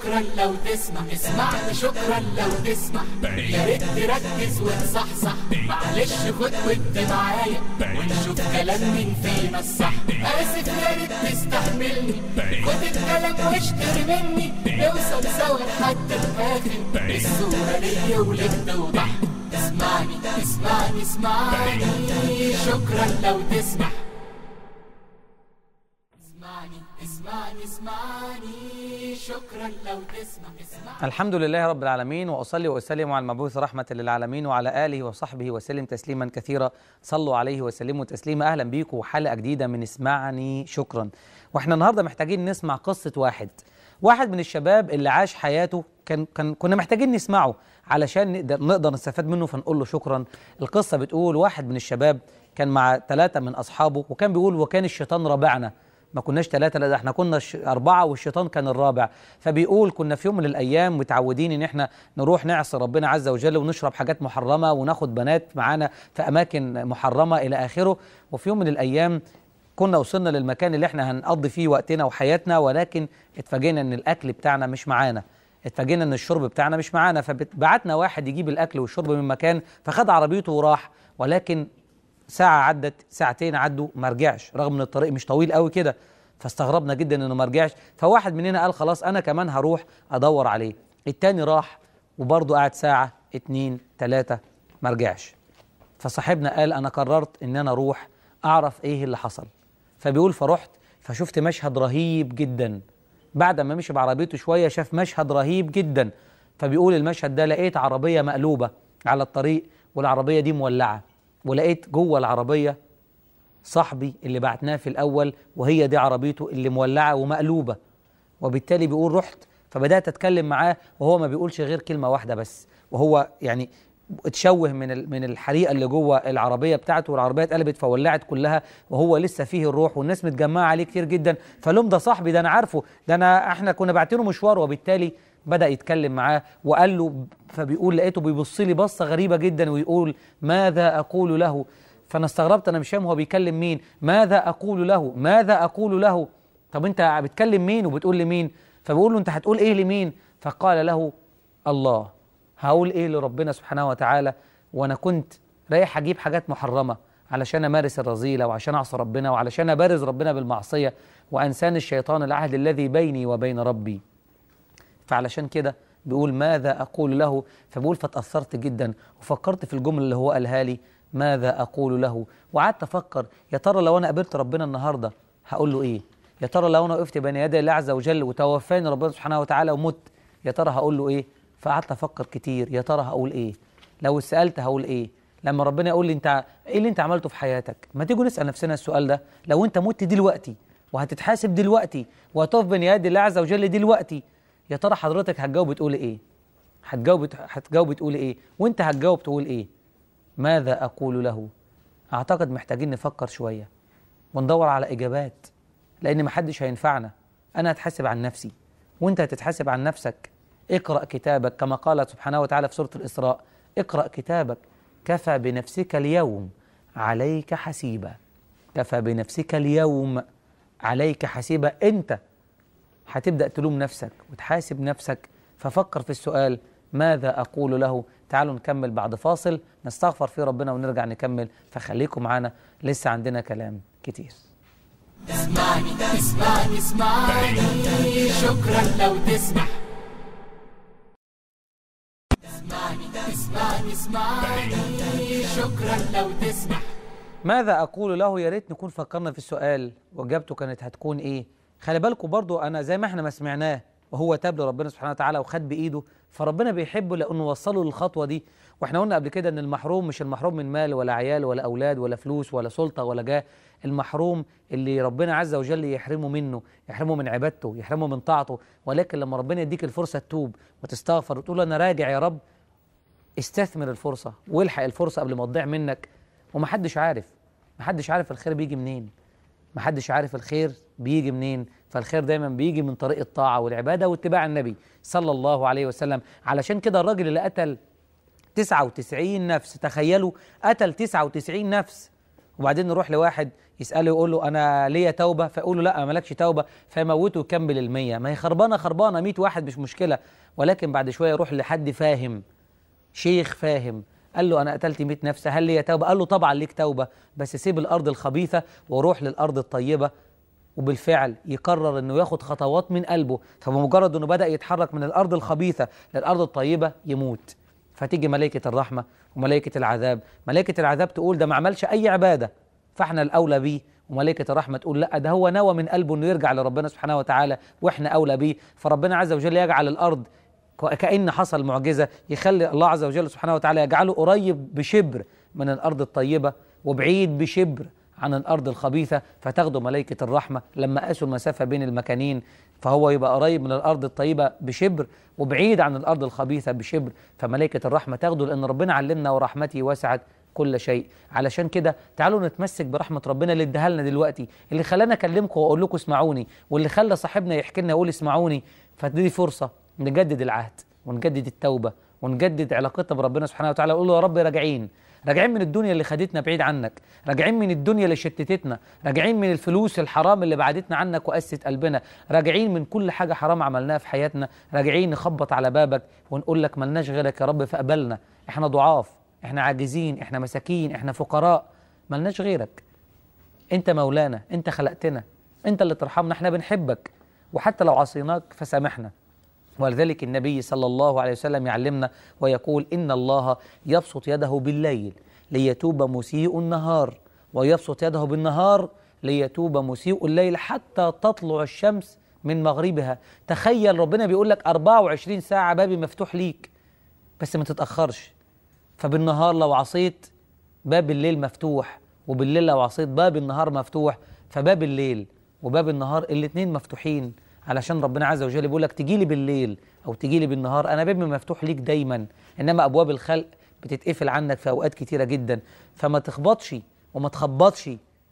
شكرا لو تسمع اسمعني شكرا لو تسمع يا ريت تركز وتصحصح معلش خد ودي معايا ونشوف كلام مين فينا الصح اسف يا ريت تستحملني خد الكلام واشتري مني نوصل سوا لحد الاخر الصورة ليا ولك توضح اسمعني اسمعني اسمعني شكرا لو تسمع اسمعني اسمعني اسمعني شكرا لو تسمع اسمعني الحمد لله رب العالمين واصلي واسلم على المبعوث رحمه للعالمين وعلى اله وصحبه وسلم تسليما كثيرا صلوا عليه وسلموا تسليما اهلا بيكم وحلقه جديده من اسمعني شكرا واحنا النهارده محتاجين نسمع قصه واحد واحد من الشباب اللي عاش حياته كان كان كنا محتاجين نسمعه علشان نقدر نقدر نستفاد منه فنقول له شكرا القصه بتقول واحد من الشباب كان مع ثلاثه من اصحابه وكان بيقول وكان الشيطان رابعنا ما كناش ثلاثة لا ده احنا كنا ش- أربعة والشيطان كان الرابع فبيقول كنا في يوم من الأيام متعودين إن احنا نروح نعصي ربنا عز وجل ونشرب حاجات محرمة وناخد بنات معانا في أماكن محرمة إلى آخره وفي يوم من الأيام كنا وصلنا للمكان اللي احنا هنقضي فيه وقتنا وحياتنا ولكن اتفاجئنا إن الأكل بتاعنا مش معانا اتفاجئنا ان الشرب بتاعنا مش معانا فبعتنا واحد يجيب الاكل والشرب من مكان فخد عربيته وراح ولكن ساعة عدت ساعتين عدوا ما رجعش رغم ان الطريق مش طويل قوي كده فاستغربنا جدا انه ما رجعش فواحد مننا قال خلاص انا كمان هروح ادور عليه التاني راح وبرضه قعد ساعة اتنين تلاتة ما رجعش فصاحبنا قال انا قررت ان انا اروح اعرف ايه اللي حصل فبيقول فرحت فشفت مشهد رهيب جدا بعد ما مشي بعربيته شوية شاف مشهد رهيب جدا فبيقول المشهد ده لقيت عربية مقلوبة على الطريق والعربية دي مولعة ولقيت جوه العربية صاحبي اللي بعتناه في الأول وهي دي عربيته اللي مولعة ومقلوبة وبالتالي بيقول رحت فبدأت أتكلم معاه وهو ما بيقولش غير كلمة واحدة بس وهو يعني اتشوه من ال- من الحريقه اللي جوه العربيه بتاعته والعربيه اتقلبت فولعت كلها وهو لسه فيه الروح والناس متجمعه عليه كتير جدا فلوم ده صاحبي ده انا عارفه ده انا احنا كنا باعتينه مشوار وبالتالي بدا يتكلم معاه وقال له فبيقول لقيته بيبص لي بصه غريبه جدا ويقول ماذا اقول له فانا استغربت انا مش فاهم هو بيكلم مين ماذا اقول له ماذا اقول له طب انت بتكلم مين وبتقول لمين فبقول له انت هتقول ايه لمين فقال له الله هقول ايه لربنا سبحانه وتعالى وانا كنت رايح اجيب حاجات محرمه علشان امارس الرذيله وعشان اعصي ربنا وعلشان ابارز ربنا بالمعصيه وانسان الشيطان العهد الذي بيني وبين ربي فعلشان كده بيقول ماذا أقول له فبقول فتأثرت جدا وفكرت في الجمل اللي هو قالها لي ماذا أقول له وقعدت أفكر يا ترى لو أنا قابلت ربنا النهاردة هقول له إيه يا ترى لو أنا وقفت بين يدي الله عز وجل وتوفاني ربنا سبحانه وتعالى ومت يا ترى هقول له إيه فقعدت أفكر كتير يا ترى هقول إيه لو سألت هقول إيه لما ربنا يقول لي انت ايه اللي انت عملته في حياتك ما تيجوا نسال نفسنا السؤال ده لو انت مت دلوقتي وهتتحاسب دلوقتي وهتقف بين يدي الله عز وجل دلوقتي يا ترى حضرتك هتجاوب تقول ايه هتجاوب هتجاوب تقول ايه وانت هتجاوب تقول ايه ماذا اقول له اعتقد محتاجين نفكر شويه وندور على اجابات لان محدش هينفعنا انا هتحاسب عن نفسي وانت هتتحاسب عن نفسك اقرا كتابك كما قال سبحانه وتعالى في سوره الاسراء اقرا كتابك كفى بنفسك اليوم عليك حسيبا كفى بنفسك اليوم عليك حسيبا انت هتبدأ تلوم نفسك وتحاسب نفسك ففكر في السؤال ماذا أقول له تعالوا نكمل بعد فاصل نستغفر في ربنا ونرجع نكمل فخليكم معانا لسه عندنا كلام كتير اسمعني اسمعني اسمعني شكرا لو تسمع اسمعني اسمعني اسمعني شكرا لو تسمع ماذا أقول له يا ريت نكون فكرنا في السؤال وإجابته كانت هتكون إيه خلي بالكم برضو أنا زي ما إحنا ما سمعناه وهو تاب لربنا سبحانه وتعالى وخد بإيده فربنا بيحبه لأنه وصله للخطوة دي وإحنا قلنا قبل كده إن المحروم مش المحروم من مال ولا عيال ولا أولاد ولا فلوس ولا سلطة ولا جاه المحروم اللي ربنا عز وجل يحرمه منه يحرمه من عبادته يحرمه من طاعته ولكن لما ربنا يديك الفرصة تتوب وتستغفر وتقول أنا راجع يا رب استثمر الفرصة والحق الفرصة قبل ما تضيع منك ومحدش عارف محدش عارف الخير بيجي منين محدش عارف الخير بيجي منين فالخير دايما بيجي من طريق الطاعة والعبادة واتباع النبي صلى الله عليه وسلم علشان كده الراجل اللي قتل 99 نفس تخيلوا قتل 99 نفس وبعدين نروح لواحد يساله يقول له انا ليا توبه فيقول له لا مالكش توبه فيموته ويكمل المية ما هي خربانه خربانه 100 واحد مش مشكله ولكن بعد شويه يروح لحد فاهم شيخ فاهم قال له انا قتلت 100 نفس هل ليا توبه قال له طبعا ليك توبه بس سيب الارض الخبيثه وروح للارض الطيبه وبالفعل يقرر انه ياخد خطوات من قلبه فبمجرد انه بدا يتحرك من الارض الخبيثه للارض الطيبه يموت فتيجي ملائكه الرحمه وملائكه العذاب ملائكه العذاب تقول ده ما عملش اي عباده فاحنا الاولى بيه وملائكه الرحمه تقول لا ده هو نوى من قلبه انه يرجع لربنا سبحانه وتعالى واحنا اولى بيه فربنا عز وجل يجعل الارض كأن حصل معجزة يخلي الله عز وجل سبحانه وتعالى يجعله قريب بشبر من الأرض الطيبة وبعيد بشبر عن الأرض الخبيثة فتاخده ملائكة الرحمة لما قاسوا المسافة بين المكانين فهو يبقى قريب من الأرض الطيبة بشبر وبعيد عن الأرض الخبيثة بشبر فملائكة الرحمة تاخده لأن ربنا علمنا ورحمته وسعت كل شيء علشان كده تعالوا نتمسك برحمة ربنا اللي اداها لنا دلوقتي اللي خلانا اكلمكم واقول لكم اسمعوني واللي خلى صاحبنا يحكي لنا يقول اسمعوني فدي فرصة نجدد العهد ونجدد التوبة ونجدد علاقتنا بربنا سبحانه وتعالى ونقول له يا رب راجعين راجعين من الدنيا اللي خدتنا بعيد عنك راجعين من الدنيا اللي شتتتنا راجعين من الفلوس الحرام اللي بعدتنا عنك وقست قلبنا راجعين من كل حاجة حرام عملناها في حياتنا راجعين نخبط على بابك ونقول لك ملناش غيرك يا رب فقبلنا احنا ضعاف احنا عاجزين احنا مساكين احنا فقراء ملناش غيرك انت مولانا انت خلقتنا انت اللي ترحمنا احنا بنحبك وحتى لو عصيناك فسامحنا ولذلك النبي صلى الله عليه وسلم يعلمنا ويقول إن الله يبسط يده بالليل ليتوب مسيء النهار ويبسط يده بالنهار ليتوب مسيء الليل حتى تطلع الشمس من مغربها تخيل ربنا بيقول لك 24 ساعة بابي مفتوح ليك بس ما تتأخرش فبالنهار لو عصيت باب الليل مفتوح وبالليل لو عصيت باب النهار مفتوح فباب الليل وباب النهار الاثنين مفتوحين علشان ربنا عز وجل بيقول لك تجي لي بالليل او تجي لي بالنهار انا بابي مفتوح ليك دايما انما ابواب الخلق بتتقفل عنك في اوقات كتيره جدا فما تخبطش وما تخبطش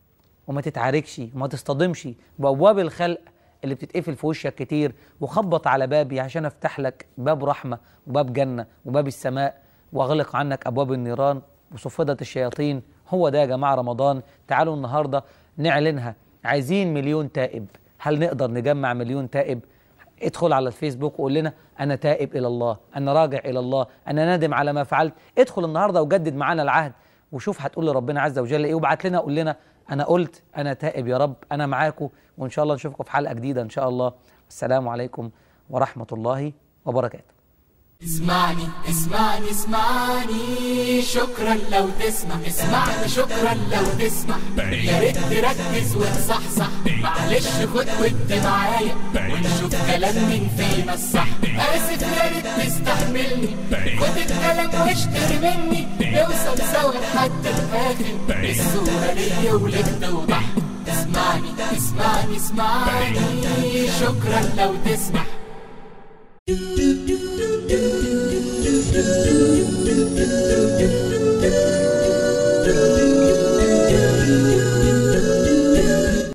وما تتعاركش وما تصطدمش بابواب الخلق اللي بتتقفل في وشك كتير وخبط على بابي عشان افتح لك باب رحمه وباب جنه وباب السماء واغلق عنك ابواب النيران وصفدة الشياطين هو ده يا جماعه رمضان تعالوا النهارده نعلنها عايزين مليون تائب هل نقدر نجمع مليون تائب ادخل على الفيسبوك وقول لنا انا تائب الى الله انا راجع الى الله انا نادم على ما فعلت ادخل النهارده وجدد معانا العهد وشوف هتقول لربنا عز وجل ايه وابعت لنا قول لنا انا قلت انا تائب يا رب انا معاكم وان شاء الله نشوفكم في حلقه جديده ان شاء الله السلام عليكم ورحمه الله وبركاته اسمعني اسمعني اسمعني شكرا لو تسمع اسمعني شكرا لو تسمع يا ريت تركز وتصحصح معلش خد ود معايا ونشوف كلام مين فينا الصح اسف يا ريت تستحملني خد الكلام واشتري مني نوصل سوا لحد الاخر الصورة ليا ولك توضح اسمعني اسمعني اسمعني شكرا لو تسمع do do do do do do do